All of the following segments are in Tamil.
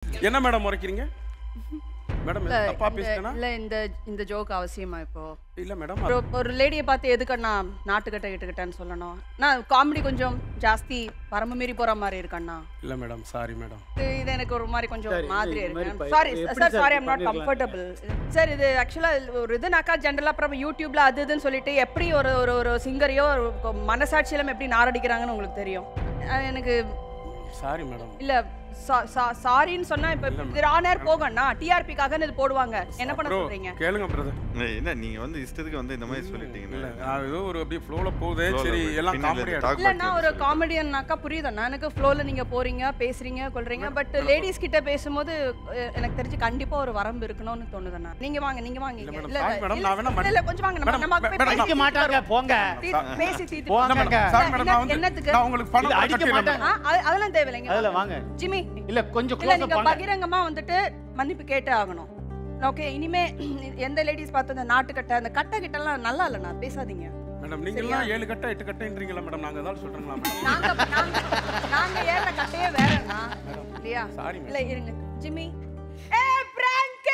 என்ன மேடம் முறைக்கிறீங்க மேடம் இல்ல, தப்பா இந்த- பேசுறேனா இல்ல இந்த இந்த ஜோக் அவசியமா இப்போ இல்ல மேடம் ஒரு ஒரு லேடியை பார்த்து எதுக்கண்ணா நாட்டுக்கட்ட கிட்டக்கிட்டன்னு சொல்லணும் நான் காமெடி கொஞ்சம் ஜாஸ்தி வரம்பு மீறி போற மாதிரி இருக்கண்ணா இல்ல மேடம் சாரி மேடம் இது இது எனக்கு ஒரு மாதிரி கொஞ்சம் சரி, மாதிரி இது மாதிரி இருக்கு ப- சாரி எப்படி சார் sir சாரி இப்படி ஐம் நாட் பண்ணிருக்கலாம்? கம்ஃபர்டபுள் சார் இது ஆக்சுவலாக ஒரு இதுனாக்கா ஜென்ரலாக அப்புறம் யூடியூப்ல அது இதுன்னு சொல்லிட்டு எப்படி ஒரு ஒரு ஒரு சிங்கரையோ ஒரு மனசாட்சியிலம் எப்படி நாரடிக்கிறாங்கன்னு உங்களுக்கு தெரியும் அஹ் எனக்கு சாரி மேடம் இல்ல சாரின்னு சொன்னா இப்ப இது ஆனர் போகணும்னா டிஆர்பிக்காக இது போடுவாங்க என்ன பண்ண ப்ரோ சொல்றீங்க கேளுங்க பிரதர் ஏய், என்ன நீங்க வந்து இஷ்டத்துக்கு வந்து இந்த மாதிரி சொல்லிட்டீங்க இல்ல நான் ஏதோ ஒரு அப்படியே ஃப்ளோல போகுது Flow ல சரி போய் எல்லாம் பின்னாடி காமெடியா talk இல்ல back நான் ல ஒரு சொல்லு. காமெடியன்னாக்கா புரியுதுண்ணா எனக்கு ஃப்ளோல நீங்க போறீங்க பேசுறீங்க கொள்றீங்க பட் லேடிஸ் கிட்ட பேசும்போது அஹ், எனக்கு தெரிஞ்சு கண்டிப்பா ஒரு வரம்பு இருக்கணும்னு தோணுதுண்ணா நீங்க வாங்க நீங்க வாங்க இல்ல இங்க. மேடம், இல்ல sorry மேடம், இல்ல, நான் வேணா இல்ல, இல்ல கொஞ்சம் வாங்க நம்ம மேடம், நம்ம போய் மேடம், பேசி அடிக்க மாட்டாங்க போங்க தீ- பேசி தீர்த்து போங்க. இல்ல மேடம் சாரி மேடம் நான் வந்து என்னத்துக்கு? நான் உங்களுக்கு பணம் இல்ல, அடிக்க கட்டிடுறேன் மாட்டேன். மேடம். ஆ, அது- அதெல்லாம் தேவையில்லைங்க அதுல வாங்க ஜிமி இல்ல கொஞ்சம் இல்ல க்ளோஸ் நீங்க வாங்க பகிரங்கமா வந்துட்டு மன்னிப்பு கேட்டே ஆகணும் ஓகே இனிமே எந்த லேடிஸ் பார்த்து அந்த நாட்டுக்கட்டை அந்த கட்டை கிட்டலாம் நல்லா இல்லைண்ணா பேசாதீங்க மேடம் நீங்க எல்லாம் ஏழு கட்ட எட்டு கட்டன்றீங்களா மேடம் நாங்க ஏதாவது சொல்றீங்களா மேடம் நாங்க நாங்க நாங்க ஏற கட்டையே வேறண்ணா இல்லையா Sorry, madam. இல்ல இருங்க Jimmy a prank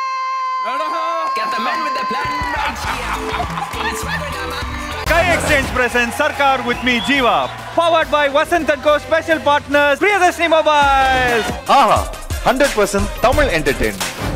Sky Exchange presents Sarkar with me Jiva. Powered by Vasant and Co. Special partners Priyadashini Mobiles. ஆஹா ஹண்ட்ரட் பர்சன்ட் தமிழ் என்டர்டெயின்மெண்ட்